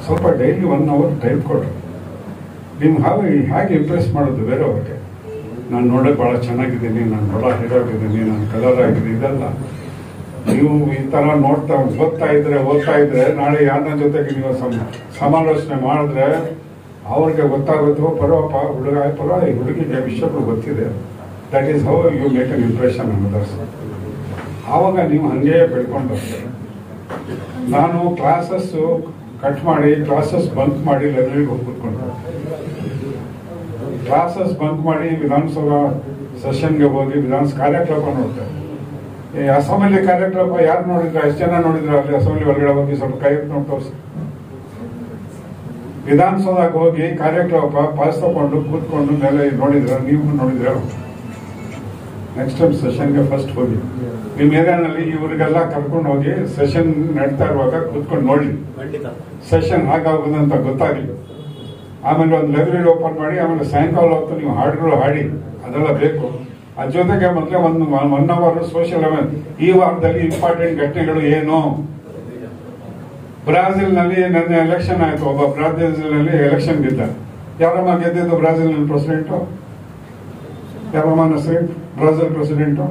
ಸ್ವಲ್ಪ daily one hour time ಕೊಡ್ರಿ ನೀವು ಹಾಗೆ ಹೇಗೆ ಇಂಪ್ರೆಸ್ ಮಾಡೋದು ಬೇರೆಯವ್ರಿಗೆ ನಾನು ನೋಡೋಕೆ ಭಾಳ ಚೆನ್ನಾಗಿದ್ದೀನಿ ನಾನು ಭಾಳ ಹೀರೋ ಆಗಿದ್ದೀನಿ ನಾನು ಕಲರ್ ಆಗಿದ್ದೀನಿ ಇದೆಲ್ಲ ನೀವು ಈ ಥರ ನೋಡ್ತಾ ಓದ್ತಾ ಇದ್ರೆ ಓದ್ತಾ ಇದ್ರೆ ನಾಳೆ ಯಾರನ್ನ ಜೊತೆಗೆ ನೀವು ಸಮ- ಸಮಾಲೋಚನೆ ಮಾಡಿದ್ರೆ ಅವ್ರಿಗೆ ಗೊತ್ತಾಗುತ್ತೆ ಪರವಪ್ಪ ಹುಡುಗ ಪರವ ಈ ಹುಡುಗಿಗೆ ವಿಷಯಗಳು ಗೊತ್ತಿದೆ that is how you make an impression ಅನ್ನೋದರ್ಸ್ ಆವಾಗ ನೀವು ಹಂಗೆ ಬೆಳ್ಕೊಂಡು ಬರ್ತೀರಿ ನಾನು ಕ್ಲಾಸಸ್ ಕಟ್ ಮಾಡಿ ಕ್ಲಾಸಸ್ ಬಂಕ್ ಮಾಡಿ ಲೈಬ್ರರಿಗೆ ಹೋಗಿ ಕೂತ್ಕೊಂಡು ಕ್ಲಾಸಸ್ ಬಂಕ್ ಮಾಡಿ ವಿಧಾನಸಭಾ ಸೆಷನ್ಗೆ ಹೋಗಿ ವಿಧಾನ ಕಾರ್ಯಕ್ರಮ ನೋಡ್ತಾರೆ ಈ ಅಸೆಂಬ್ಲಿ ಕಾರ್ಯಕ್ರಮ ಯಾರು ನೋಡಿದ್ರ ಎಷ್ಟು ಜನ ನೋಡಿದ್ರ ಅಲ್ಲಿ ಅಸೆಂಬ್ಲಿ ಒಳಗಡೆ ಹೋಗಿ ಸ್ವಲ್ಪ ಕೈ ಎತ್ತಿ ನೋಡಿ ತೋರಿಸಿ ವಿಧಾನಸೌಧಕ್ಕೆ ಹೋಗಿ ಕಾರ್ಯಕ್ರಮ ಪಾಸ್ ತಗೊಂಡು ಕೂತ್ಕೊಂಡು ಮೇಲೆ ನೋಡಿದ್ರ ನೀವು ನೋಡಿದ್ರ ನೆಕ್ಸ್ಟ್ ಟೈಮ್ ಸೆಷನ್ಗೆ ಫಸ್ಟ್ ಹೋಗಿ ನಿಮ್ಮ ಏರಿಯಾನಲ್ಲಿ ಇವರಿಗೆಲ್ಲ ಕರ್ಕೊಂಡು ಹೋಗಿ ಸೆಷನ್ ನಡೀತಾ ಇರುವಾಗ ಕೂತ್ಕೊಂಡು ನೋಡಿ ಖಂಡಿತ ಸೆಷನ್ ಹಾಗಾಗುದು ಅಂತ ಗೊತ್ತಾಗ್ಲಿ ಆಮೇಲೆ ಒಂದು ಲೈಬ್ರರಿ ಓಪನ್ ಮಾಡಿ ಆಮೇಲೆ ಸಾಯಂಕಾಲ ಹೊತ್ತು ನೀವು ಹಾಡುಗಳು ಹಾಡಿ ಅದೆಲ್ಲ ಬೇಕು ಅದ್ರ ಜೊತೆಗೆ ಮೊದಲೇ ಒಂದು ಒನ್ ಅವರ್ ಸೋಷಿಯಲ್ ಈ ವಾರದಲ್ಲಿ ಇಂಪಾರ್ಟೆಂಟ್ ಘಟನೆಗಳು ಏನು ಬ್ರಾಜಿಲ್ ನಲ್ಲಿ ನನ್ನ ಎಲೆಕ್ಷನ್ ಆಯ್ತು ಒಬ್ಬ ಬ್ರಾಜಿಲ್ ನಲ್ಲಿ ಎಲೆಕ್ಷನ್ ಗೆದ್ದ ಯಾರಮ್ಮ ಗೆದ್ದಿದ್ದು ಬ್ರಾಜಿಲ್ ನಲ್ಲಿ ಪ್ರೆಸಿಡೆಂಟು ಯಾರಮ್ಮ ಹೆಸರು ಬ್ರಾಜಿಲ್ ಪ್ರೆಸಿಡೆಂಟು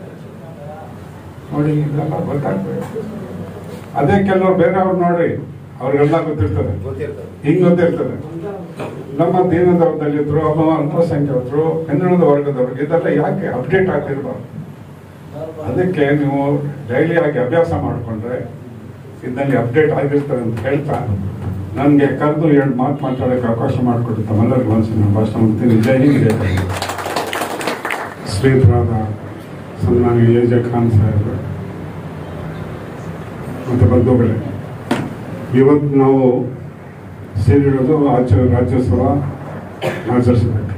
ನೋಡಿ ಇದೆಲ್ಲ ಗೊತ್ತಾಗ್ಬೇಕು ಅದೇ ಕೆಲವ್ರು ಬೇರೆಯವ್ರು ನೋಡ್ರಿ ಅವ್ರಿಗೆಲ್ಲ ಗೊತ್ತಿರ್ತದೆ ಗೊತ್ತಿರ್ತದೆ ಹಿಂಗ್ ಗೊತ್ತಿರ್ತದೆ ನಮ್ಮ ದೀನದ ದಲಿತರು ಅಮ್ಮ ಅಲ್ಪಸಂಖ್ಯಾತರು ಹಿಂದುಳಿದ ವರ್ಗದವ್ರಿಗೆ ಇದೆಲ್ಲ ಯಾಕೆ ಅಪ್ಡೇಟ್ ಆಗ್ತಿರ್ಬಾರ್ದು ಅದಕ್ಕೆ ನೀವು ಡೈಲಿ ಆಗಿ ಅಭ್ಯಾಸ ಮಾಡಿಕೊಂಡ್ರೆ ಇದರಲ್ಲಿ ಅಪ್ಡೇಟ್ ಆಗಿರ್ತಾರೆ ಅಂತ ಹೇಳ್ತಾ ನನಗೆ ಕರೆದು ಎರಡು ಮಾತು ಮಾತಾಡೋಕ್ಕೆ ಅವಕಾಶ ಮಾಡಿಕೊಟ್ಟು ತಮ್ಮೆಲ್ಲರಿಗೂ ಒಂದ್ಸಲ ನಾನು ಭಾಷಣ ಮಾಡ್ತೀನಿ ಜೈ ಹಿಂದ್ ಜೈ ಕನ್ನಡ. ಶ್ರೀಧರಾದ ಸನ್ಮಾನ್ಯ ಎ ಜೆ ಖಾನ್ ಸಾಹೇಬರು ಮತ್ತು ಬಂಧುಗಳೇ ಇವತ್ತು ನಾವು ಸೇರಿರೋದು ರಾಜ್ಯ ರಾಜ್ಯೋತ್ಸವ ಆಚರಿಸಬೇಕು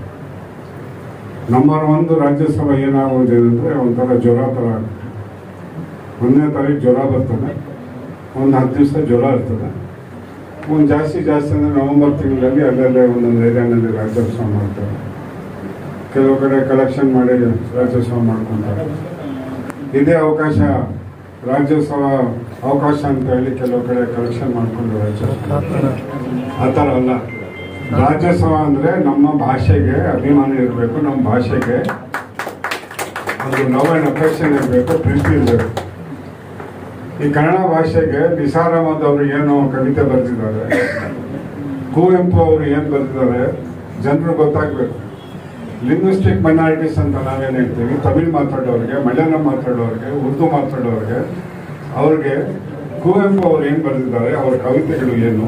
ನಂಬರ್ ಒಂದು ರಾಜ್ಯೋತ್ಸವ ಏನಾಗೋದಿದೆ ಅಂದರೆ ಒಂಥರ ಜ್ವರ ಥರ ಆಗುತ್ತೆ ಒಂದನೇ ತಾರೀಕು ಜ್ವರ ಬರ್ತದೆ ಒಂದು ಹತ್ತು ದಿವಸ ಜ್ವರ ಇರ್ತದೆ ಒಂದು ಜಾಸ್ತಿ ಜಾಸ್ತಿ ಅಂದರೆ ನವೆಂಬರ್ ತಿಂಗಳಲ್ಲಿ ಅಲ್ಲಲ್ಲೇ ಒಂದೊಂದು ಏರಿಯಾನಲ್ಲಿ ರಾಜ್ಯೋತ್ಸವ ಮಾಡ್ತಾರೆ ಕೆಲವು ಕಡೆ ಕಲೆಕ್ಷನ್ ಮಾಡಿ ರಾಜ್ಯೋತ್ಸವ ಮಾಡ್ಕೊಂತಾರೆ ಇದೇ ಅವಕಾಶ ರಾಜ್ಯೋತ್ಸವ ಅವಕಾಶ ಅಂತ ಹೇಳಿ ಕೆಲವು ಕಡೆ ಕಲೆಕ್ಷನ್ ಮಾಡ್ಕೊಂಡು ರಾಜ್ಯೋತ್ಸವ ಆ ಥರ ಅಲ್ಲ ರಾಜ್ಯೋತ್ಸವ ಅಂದ್ರೆ ನಮ್ಮ ಭಾಷೆಗೆ ಅಭಿಮಾನ ಇರಬೇಕು ನಮ್ಮ ಭಾಷೆಗೆ ಒಂದು ಲವ್ ಅಂಡ್ ಅಫೆಕ್ಷನ್ ಇರಬೇಕು ಪ್ರೀತಿ ಇರಬೇಕು ಈ ಕನ್ನಡ ಭಾಷೆಗೆ ನಿಸಾರ್ ಅಹಮದ್ ಅವರು ಏನು ಕವಿತೆ ಬರೆದಿದ್ದಾರೆ ಕುವೆಂಪು ಅವರು ಏನು ಬರೆದಿದ್ದಾರೆ ಜನರು ಗೊತ್ತಾಗ್ಬೇಕು ಲಿಂಗ್ವಿಸ್ಟಿಕ್ ಮೈನಾರಿಟೀಸ್ ಅಂತ ನಾವೇನು ಹೇಳ್ತೀವಿ ತಮಿಳ್ ಮಾತಾಡೋರಿಗೆ ಮಲಯಾಳಂ ಮಾತಾಡೋರಿಗೆ ಉರ್ದು ಮಾತಾಡೋರಿಗೆ ಅವ್ರಿಗೆ ಕುವೆಂಪು ಅವರು ಏನು ಬರೆದಿದ್ದಾರೆ ಅವ್ರ ಕವಿತೆಗಳು ಏನು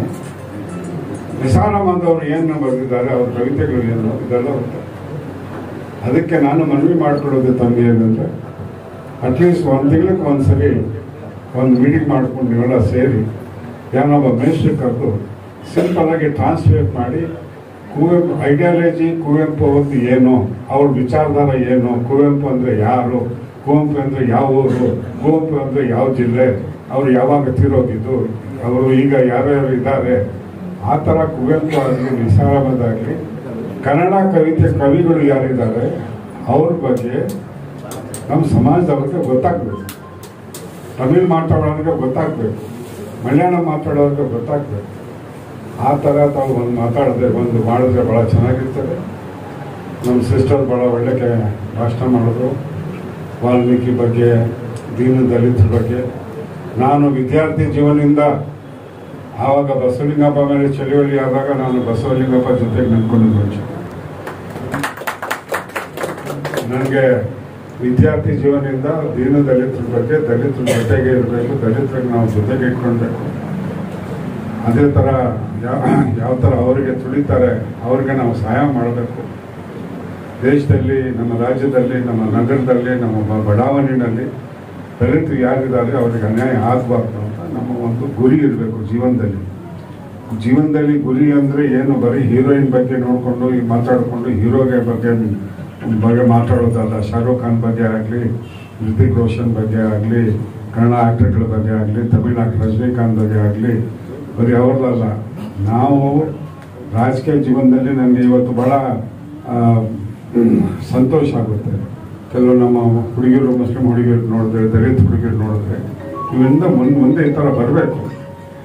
ನಿಸಾರ್ ಅಹಮದ್ ಅವರು ಏನು ಬರೆದಿದ್ದಾರೆ ಅವ್ರ ಕವಿತೆಗಳು ಏನು ಇದೆಲ್ಲ ಗೊತ್ತು ಅದಕ್ಕೆ ನಾನು ಮನವಿ ಮಾಡ್ಕೊಳ್ಳೋದು ತಮಗೆ ಏನಂದ್ರೆ ಅಟ್ಲೀಸ್ಟ್ ಒಂದು ತಿಂಗಳಿಗೆ ಒಂದ್ಸರಿ ಒಂದು ಮೀಟಿಂಗ್ ಮಾಡ್ಕೊಂಡು ನೀವೆಲ್ಲ ಸೇರಿ ಯಾರನ್ನೊಬ್ಬ ಮೇಷ್ಟ್ರು ಕರೆದು ಸಿಂಪಲ್ ಆಗಿ ಟ್ರಾನ್ಸ್ಲೇಟ್ ಮಾಡಿ ಕುವೆಂಪು ಐಡಿಯಾಲಜಿ ಕುವೆಂಪು ಅವ್ರದ್ದು ಏನು ಅವ್ರ ವಿಚಾರಧಾರ ಏನು ಕುವೆಂಪು ಅಂದ್ರೆ ಯಾರು ಕುವೆಂಪು ಅಂದ್ರೆ ಯಾವ ಊರು ಕುವೆಂಪು ಅಂದ್ರೆ ಯಾವ ಜಿಲ್ಲೆ ಅವ್ರು ಯಾವಾಗ ತೀರೋಗಿದ್ದು ಅವರು ಈಗ ಯಾರ್ಯಾರು ಇದ್ದಾರೆ ಆ ಥರ ಕುವೆಂಪು ಆಗಲಿ ನಿಸಾರಾಮದ್ ಆಗಲಿ ಕನ್ನಡ ಕವಿತೆ ಕವಿಗಳು ಯಾರಿದ್ದಾರೆ ಅವ್ರ ಬಗ್ಗೆ ನಮ್ಮ ಸಮಾಜದವ್ರಿಗೆ ಗೊತ್ತಾಗ್ಬೇಕು ತಮಿಳ್ ಮಾತಾಡೋರಿಗೆ ಗೊತ್ತಾಗ್ಬೇಕು ಮಲಯಾಳಂ ಮಾತಾಡೋರಿಗೆ ಗೊತ್ತಾಗ್ಬೇಕು ಆ ಥರ ತಾವು ಒಂದು ಮಾತಾಡಿದ್ರೆ ಒಂದು ಮಾಡಿದ್ರೆ ಭಾಳ ಚೆನ್ನಾಗಿರ್ತದೆ ನಮ್ಮ ಸಿಸ್ಟರ್ ಭಾಳ ಒಳ್ಳೆ ಕೆ- ಭಾಷಣ ಮಾಡಿದ್ರು ವಾಲ್ಮೀಕಿ ಬಗ್ಗೆ ದೀನ ದಲಿತರ ಬಗ್ಗೆ ನಾನು ವಿದ್ಯಾರ್ಥಿ ಜೀವನದಿಂದ ಆವಾಗ ಬಸವಲಿಂಗಪ್ಪ ಮೇಲೆ ಚಳುವಳಿ ಆದಾಗ ನಾನು ಬಸವಲಿಂಗಪ್ಪ ಜೊತೆಗೆ ನಿಂತ್ಕೊಂಡಿದ್ದು ಮುಂಚೆ ನನಗೆ ವಿದ್ಯಾರ್ಥಿ ಜೀವನದಿಂದ ದೀನ ದಲಿತರ ಬಗ್ಗೆ ದಲಿತರ ಜೊತೆಗೆ ಇರಬೇಕು ದಲಿತರಿಗೆ ನಾವು ಜೊತೆಗೆ ಇಟ್ಕೊಳ್ಬೇಕು ಅದೇ ಥರ ಯಾವ ಯಾವ ಥರ ಅವರಿಗೆ ತುಳಿತಾರೆ ಅವ್ರಿಗೆ ನಾವು ಸಹಾಯ ಮಾಡಬೇಕು ದೇಶದಲ್ಲಿ ನಮ್ಮ ರಾಜ್ಯದಲ್ಲಿ ನಮ್ಮ ನಗರದಲ್ಲಿ ನಮ್ಮ ಬ- ಬಡಾವಣೆಯಲ್ಲಿ ದಲಿತರು ಯಾರಿದ್ದಾರೆ ಅವರಿಗೆ ಅನ್ಯಾಯ ಆಗಬಾರ್ದು ಅಂತ ನಮ್ಮ ಒಂದು ಗುರಿ ಇರಬೇಕು ಜೀವನದಲ್ಲಿ ಜೀವನದಲ್ಲಿ ಗುರಿ ಅಂದರೆ ಏನು ಬರೀ ಹೀರೋಯಿನ್ ಬಗ್ಗೆ ನೋಡಿಕೊಂಡು ಈಗ ಮಾತಾಡಿಕೊಂಡು ಹೀರೋಗೆ ಬಗ್ಗೆ ಬಗ್ಗೆ ಮಾತಾಡೋದಲ್ಲ ಶಾರುಖ್ ಖಾನ್ ಬಗ್ಗೆ ಆಗಲಿ ಋತಿಕ್ ರೋಷನ್ ಬಗ್ಗೆ ಆಗಲಿ ಕನ್ನಡ ಆಕ್ಟರ್ಗಳ ಬಗ್ಗೆ ಆಗಲಿ ತಮಿಳ್ ಆಕ್ಟರ್ ರಜನಿಕಾಂತ್ ಬಗ್ಗೆ ಆಗಲಿ ಬರೀ ಅವ್ರದ್ದಲ್ಲ ನಾವು ರಾಜಕೀಯ ಜೀವನದಲ್ಲಿ ನನಗೆ ಇವತ್ತು ಭಾಳ ಆ, ಸಂತೋಷ ಆಗುತ್ತೆ ಕೆಲವು ನಮ್ಮ ಹುಡುಗಿಯರು ಮುಸ್ಲಿಂ ಹುಡುಗಿಯರು ನೋಡಿದ್ರೆ ದಲಿತ ಹುಡುಗಿಯರು ನೋಡಿದ್ರೆ ಇವಿಂದ ಮುಂದೆ ಮುಂದೆ ಈ ಥರ ಬರಬೇಕು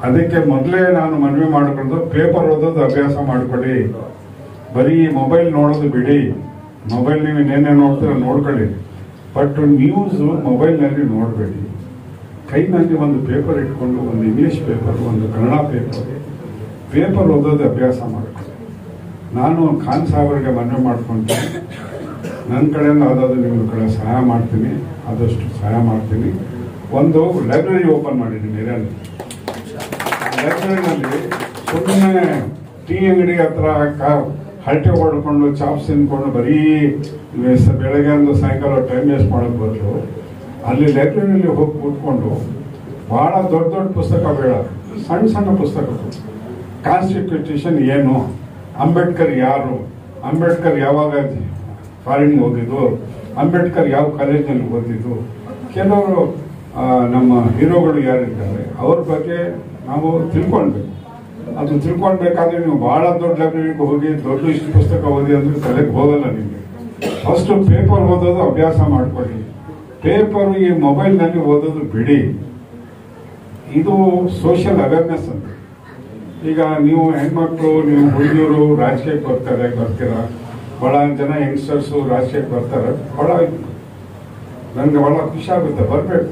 ಅದಕ್ಕೆ ಮೊದಲೇ ನಾನು ಮನವಿ ಮಾಡ್ಕೊಂಡು ಪೇಪರ್ ಓದೋದು ಅಭ್ಯಾಸ ಮಾಡ್ಕೊಳ್ಳಿ ಬರೀ ಮೊಬೈಲ್ ನೋಡೋದು ಬಿಡಿ ಮೊಬೈಲ್ ನೀವು ಇನ್ನೇನೇ ನೋಡ್ತೀರ ನೋಡ್ಕೊಳ್ಳಿ ಬಟ್ ನ್ಯೂಸ್ ಮೊಬೈಲ್ನಲ್ಲಿ ನೋಡಬೇಡಿ ಕೈನಲ್ಲಿ ಒಂದು ಪೇಪರ್ ಇಟ್ಕೊಂಡು ಒಂದು ಇಂಗ್ಲಿಷ್ ಪೇಪರ್ ಒಂದು ಕನ್ನಡ ಪೇಪರ್ ಪೇಪರ್ ಓದೋದು ಅಭ್ಯಾಸ ಮಾಡ್ಕೊಳ್ಳಿ ನಾನು ಖಾನ್ ಸಾಹೇಬರಿಗೆ ಮನವಿ ಮಾಡ್ಕೊಂತೀನಿ ನನ್ನ ಕಡೆಯಿಂದ ಯಾವುದಾದ್ರು ನಿಮ್ಮ ಕಡೆ ಸಹಾಯ ಮಾಡ್ತೀನಿ ಆದಷ್ಟು ಸಹಾಯ ಮಾಡ್ತೀನಿ ಒಂದು ಲೈಬ್ರರಿ ಓಪನ್ ಮಾಡಿದ್ದೀನಿ ಹಿರಿಯಲ್ಲಿ ಲೈಬ್ರರಿನಲ್ಲಿ ಸುಮ್ಮನೆ ಟೀ ಅಂಗಡಿ ಹತ್ರ ಕಾ- ಹರಟೆ ಹೊಡ್ಕೊಂಡು ಚಾಪ್ಸ್ ತಿನ್ಕೊಂಡು ಬರೀ ಸ- ಬೆಳಗ್ಗೆ ಒಂದು ಸಾಯಂಕಾಲ ಟೈಮ್ ವೇಸ್ಟ್ ಮಾಡೋದು ಬದಲು ಅಲ್ಲಿ ಲೈಬ್ರರಿಯಲ್ಲಿ ಹೋಗಿ ಕೂತ್ಕೊಂಡು ಬಹಳ ದೊಡ್ಡ ದೊಡ್ಡ ಪುಸ್ತಕ ಬೇಡ ಸಣ್ಣ ಸಣ್ಣ ಪುಸ್ತಕಗಳು ಕಾನ್ಸ್ಟಿಟ್ಯೂಷನ್ ಏನು ಅಂಬೇಡ್ಕರ್ ಯಾರು ಅಂಬೇಡ್ಕರ್ ಯಾವಾಗ ಫಾರಿನ್ ಹೋಗಿದ್ದು ಅಂಬೇಡ್ಕರ್ ಯಾವ ಕಾಲೇಜಿನಲ್ಲಿ ಓದಿದ್ದು ಕೆಲವರು ಆ, ನಮ್ಮ ಹೀರೋಗಳು ಯಾರಿದ್ದಾರೆ ಅವ್ರ ಬಗ್ಗೆ ನಾವು ತಿಳ್ಕೊಳ್ಬೇಕು ಅದು ತಿಳ್ಕೊಳ್ಬೇಕಾದ್ರೆ ನೀವು ಬಹಳ ದೊಡ್ಡ ಲೈಬ್ರರಿಗೆ ಹೋಗಿ ದೊಡ್ಡ ಇಷ್ಟು ಪುಸ್ತಕ ಓದಿ ಅಂದ್ರೆ ತಲೆಗೆ ಹೋಗಲ್ಲ ನಿಮಗೆ ಫಸ್ಟ್ ಪೇಪರ್ ಓದೋದು ಅಭ್ಯಾಸ ಮಾಡ್ಕೊಳ್ಳಿ ಪೇಪರ್ ಈ ಮೊಬೈಲ್ನಲ್ಲಿ ಓದೋದು ಬಿಡಿ ಇದು ಸೋಷಿಯಲ್ ಅವೇರ್ನೆಸ್ ಅಂತ ಈಗ ನೀವು ಹೆಣ್ಮಕ್ಳು ನೀವು ಹುಡುಗಿಯರು ರಾಜಕೀಯಕ್ಕೆ ಬರ್ತಾರೆ ಬರ್ತೀರಾ ಬಹಳ ಜನ ಯಂಗ್ಸ್ಟರ್ಸು ರಾಜಕೀಯಕ್ಕೆ ಬರ್ತಾರೆ ಬಹಳ ನನಗೆ ಬಹಳ ಖುಷಿ ಆಗುತ್ತೆ ಬರಬೇಕು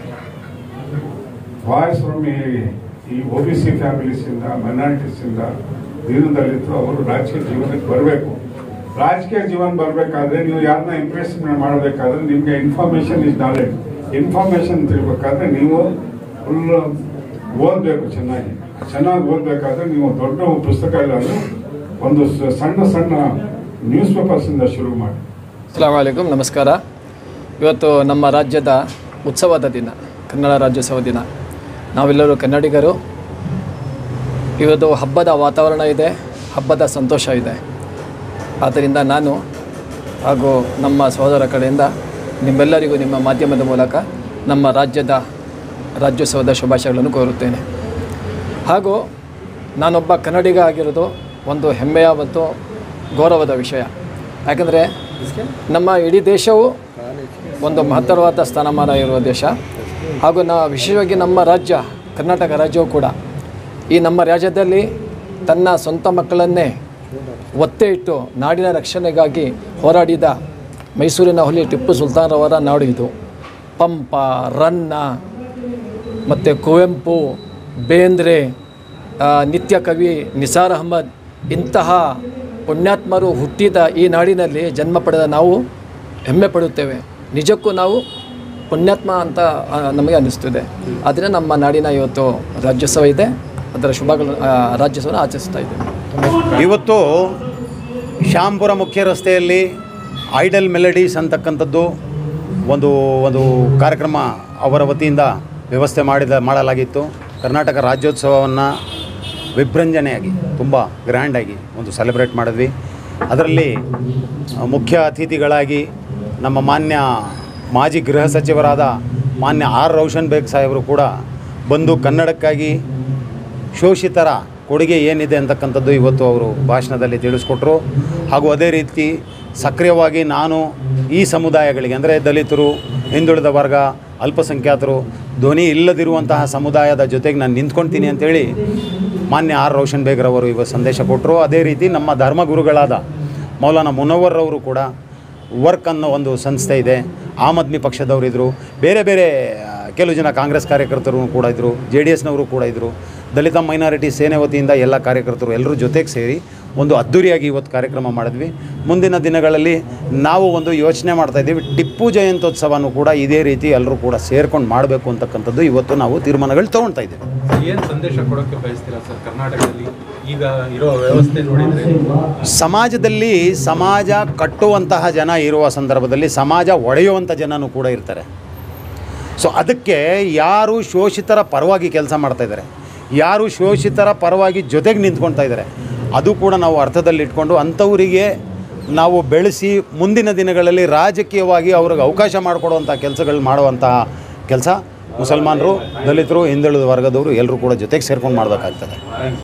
ಬಾಯ್ಸ್ ಫ್ರಮ್ ಈ ಒ ಬಿ ಸಿ ಫ್ಯಾಮಿಲೀಸಿಂದ ಮೈನಾರಿಟೀಸಿಂದ ದೀನದಲ್ಲಿತ್ತು ಅವರು ರಾಜಕೀಯ ಜೀವನಕ್ಕೆ ಬರಬೇಕು ರಾಜಕೀಯ ಜೀವನ ಬರಬೇಕಾದ್ರೆ ನೀವು ಯಾರನ್ನ ಇಂಪ್ರೆಸ್ ಮಾಡಬೇಕಾದ್ರೆ ನಿಮಗೆ ಇನ್ಫಾರ್ಮೇಶನ್ ಇಸ್ ನಾಲೆಡ್ಜ್ ಇನ್ಫಾರ್ಮೇಶನ್ ತಿಳ್ಬೇಕಾದ್ರೆ ನೀವು ಫುಲ್ ಓದಬೇಕು ಚೆನ್ನಾಗಿ ಚೆನ್ನಾಗಿ ಓದಬೇಕಾದ್ರೆ ನೀವು ದೊಡ್ಡ ಪುಸ್ತಕ ಇಲ್ಲ ಅಂದ್ರೆ ಒಂದು ಸ- ಸಣ್ಣ ಸಣ್ಣ ನ್ಯೂಸ್ ಪೇಪರ್ಸಿಂದ ಶುರು ಮಾಡಿ ಅಸ್ಲಾಂ ವಲೈಕುಮ್ ನಮಸ್ಕಾರ ಇವತ್ತು ನಮ್ಮ ರಾಜ್ಯದ ಉತ್ಸವದ ದಿನ ಕನ್ನಡ ರಾಜ್ಯೋತ್ಸವ ದಿನ ನಾವೆಲ್ಲರೂ ಕನ್ನಡಿಗರು ಇವತ್ತು ಹಬ್ಬದ ವಾತಾವರಣ ಇದೆ ಹಬ್ಬದ ಸಂತೋಷ ಇದೆ ಆದ್ದರಿಂದ ನಾನು ಹಾಗೂ ನಮ್ಮ ಸಹೋದರ ಕಡೆಯಿಂದ ನಿಮ್ಮೆಲ್ಲರಿಗೂ ನಿಮ್ಮ ಮಾಧ್ಯಮದ ಮೂಲಕ ನಮ್ಮ ರಾಜ್ಯದ ರಾಜ್ಯೋತ್ಸವದ ಶುಭಾಶಯಗಳನ್ನು ಕೋರುತ್ತೇನೆ ಹಾಗೂ ನಾನೊಬ್ಬ ಕನ್ನಡಿಗ ಆಗಿರೋದು ಒಂದು ಹೆಮ್ಮೆಯ ಮತ್ತು ಗೌರವದ ವಿಷಯ ಯಾಕಂದರೆ ನಮ್ಮ ಇಡೀ ದೇಶವು ಒಂದು ಮಹತ್ತರವಾದ ಸ್ಥಾನಮಾನ ಇರುವ ದೇಶ ಹಾಗೂ ನಾ ವಿಶೇಷವಾಗಿ ನಮ್ಮ ರಾಜ್ಯ ಕರ್ನಾಟಕ ರಾಜ್ಯವು ಕೂಡ ಈ ನಮ್ಮ ರಾಜ್ಯದಲ್ಲಿ ತನ್ನ ಸ್ವಂತ ಮಕ್ಕಳನ್ನೇ ಒತ್ತೆ ಇಟ್ಟು ನಾಡಿನ ರಕ್ಷಣೆಗಾಗಿ ಹೋರಾಡಿದ ಮೈಸೂರಿನ ಹುಲಿ ಟಿಪ್ಪು ಸುಲ್ತಾನ್ರವರ ನಾಡು ಇದು ಪಂಪ ರನ್ನ ಮತ್ತು ಕುವೆಂಪು ಬೇಂದ್ರೆ ಆ, ನಿತ್ಯ ಕವಿ ನಿಸಾರ್ ಅಹಮದ್ ಇಂತಹ ಪುಣ್ಯಾತ್ಮರು ಹುಟ್ಟಿದ ಈ ನಾಡಿನಲ್ಲಿ ಜನ್ಮ ಪಡೆದ ನಾವು ಹೆಮ್ಮೆ ಪಡುತ್ತೇವೆ ನಿಜಕ್ಕೂ ನಾವು ಪುಣ್ಯಾತ್ಮ ಅಂತ ಆ, ನಮಗೆ ಅನ್ನಿಸ್ತಿದೆ ಆದ್ದರಿಂದ ನಮ್ಮ ನಾಡಿನ ಇವತ್ತು ರಾಜ್ಯೋತ್ಸವ ಇದೆ ಅದರ ಶುಭಗಳು ಆ, ರಾಜ್ಯೋತ್ಸವನ ಆಚರಿಸ್ತಾ ಇದ್ದೇವೆ ಇವತ್ತು ಶ್ಯಾಂಪುರ ಮುಖ್ಯ ರಸ್ತೆಯಲ್ಲಿ ಐಡಲ್ ಮೆಲಡೀಸ್ ಅಂತಕ್ಕಂಥದ್ದು ಒಂದು ಒಂದು ಕಾರ್ಯಕ್ರಮ ಅವರ ವತಿಯಿಂದ ವ್ಯವಸ್ಥೆ ಮಾಡಿದ ಮಾಡಲಾಗಿತ್ತು ಕರ್ನಾಟಕ ರಾಜ್ಯೋತ್ಸವವನ್ನು ವಿಭೃಂಜನೆಯಾಗಿ ತುಂಬ ಗ್ರ್ಯಾಂಡಾಗಿ ಒಂದು ಸೆಲೆಬ್ರೇಟ್ ಮಾಡಿದ್ವಿ ಅದರಲ್ಲಿ ಆ, ಮುಖ್ಯ ಅತಿಥಿಗಳಾಗಿ ನಮ್ಮ ಮಾನ್ಯ ಮಾಜಿ ಗೃಹ ಸಚಿವರಾದ ಮಾನ್ಯ ಆರ್ ರೋಷನ್ ಬೇಗ್ ಸಾಹೇಬರು ಕೂಡ ಬಂದು ಕನ್ನಡಕ್ಕಾಗಿ ಶೋಷಿತರ ಕೊಡುಗೆ ಏನಿದೆ ಅಂತಕ್ಕಂಥದ್ದು ಇವತ್ತು ಅವರು ಭಾಷಣದಲ್ಲಿ ತಿಳಿಸ್ಕೊಟ್ರು ಹಾಗೂ ಅದೇ ರೀತಿ ಸಕ್ರಿಯವಾಗಿ ನಾನು ಈ ಸಮುದಾಯಗಳಿಗೆ ಅಂದರೆ ದಲಿತರು ಹಿಂದುಳಿದ ವರ್ಗ ಅಲ್ಪಸಂಖ್ಯಾತರು ಧ್ವನಿ ಇಲ್ಲದಿರುವಂತಹ ಸಮುದಾಯದ ಜೊತೆಗೆ ನಾನು ನಿಂತ್ಕೊಳ್ತೀನಿ ಅಂತೇಳಿ ಮಾನ್ಯ ಆರ್ ರೋಷನ್ ಬೇಗ್ರವರು ಇವತ್ತು ಸಂದೇಶ ಕೊಟ್ಟರು ಅದೇ ರೀತಿ ನಮ್ಮ ಧರ್ಮಗುರುಗಳಾದ ಮೌಲಾನ ಮುನವರ್ ಅವರು ಕೂಡ ವರ್ಕ್ ಅನ್ನೋ ಒಂದು ಸಂಸ್ಥೆ ಇದೆ ಆಮ್ ಆದ್ಮಿ ಪಕ್ಷದವರಿದ್ದರು ಬೇರೆ ಬೇರೆ ಆ, ಕೆಲವು ಜನ ಕಾಂಗ್ರೆಸ್ ಕಾರ್ಯಕರ್ತರು ಕೂಡ ಇದ್ದರು ಜೆ ಡಿ ಎಸ್ನವರು ಕೂಡ ಇದ್ದರು ದಲಿತ ಮೈನಾರಿಟಿ ಸೇನೆ ವತಿಯಿಂದ ಎಲ್ಲ ಕಾರ್ಯಕರ್ತರು ಎಲ್ಲರೂ ಜೊತೆಗೆ ಸೇರಿ ಒಂದು ಅದ್ಧೂರಿಯಾಗಿ ಇವತ್ತು ಕಾರ್ಯಕ್ರಮ ಮಾಡಿದ್ವಿ ಮುಂದಿನ ದಿನಗಳಲ್ಲಿ ನಾವು ಒಂದು ಯೋಚನೆ ಮಾಡ್ತಾಯಿದ್ದೀವಿ ಟಿಪ್ಪು ಜಯಂತ್ಯೋತ್ಸವನೂ ಕೂಡ ಇದೇ ರೀತಿ ಎಲ್ಲರೂ ಕೂಡ ಸೇರ್ಕೊಂಡು ಮಾಡಬೇಕು ಅಂತಕ್ಕಂಥದ್ದು ಇವತ್ತು ನಾವು ತೀರ್ಮಾನಗಳು ತೊಗೊಳ್ತಾ ಇದ್ದೀವಿ ಏನ್ ಸಂದೇಶ ಕೊಡೋಕೆ ಬಯಸ್ತೀರಾ ಸರ್ ಕರ್ನಾಟಕದಲ್ಲಿ ಈಗ ಇರೋ ವ್ಯವಸ್ಥೆ ನೋಡಿದ್ರೆ ಸಮಾಜದಲ್ಲಿ ಸಮಾಜ ಕಟ್ಟುವಂತಹ ಜನ ಇರುವ ಸಂದರ್ಭದಲ್ಲಿ ಸಮಾಜ ಒಡೆಯುವಂಥ ಜನನೂ ಕೂಡ ಇರ್ತಾರೆ ಸೊ ಅದಕ್ಕೆ ಯಾರು ಶೋಷಿತರ ಪರವಾಗಿ ಕೆಲಸ ಮಾಡ್ತಾ ಇದ್ದಾರೆ ಯಾರು ಶೋಷಿತರ ಪರವಾಗಿ ಜೊತೆಗೆ ನಿಂತ್ಕೊಳ್ತಾ ಇದ್ದಾರೆ ಅದು ಕೂಡ ನಾವು ಅರ್ಥದಲ್ಲಿ ಇಟ್ಕೊಂಡು ಅಂಥವರಿಗೆ ನಾವು ಬೆಳೆಸಿ ಮುಂದಿನ ದಿನಗಳಲ್ಲಿ ರಾಜಕೀಯವಾಗಿ ಅವ್ರಿಗೆ ಅವಕಾಶ ಮಾಡಿಕೊಡುವಂಥ ಕೆಲಸಗಳು ಮಾಡುವಂತಹ ಕೆಲಸ ಮುಸಲ್ಮಾನರು ದಲಿತರು ಹಿಂದುಳಿದ ವರ್ಗದವರು ಎಲ್ಲರೂ ಕೂಡ ಜೊತೆಗೆ ಸೇರ್ಕೊಂಡು ಮಾಡಬೇಕಾಗ್ತದೆ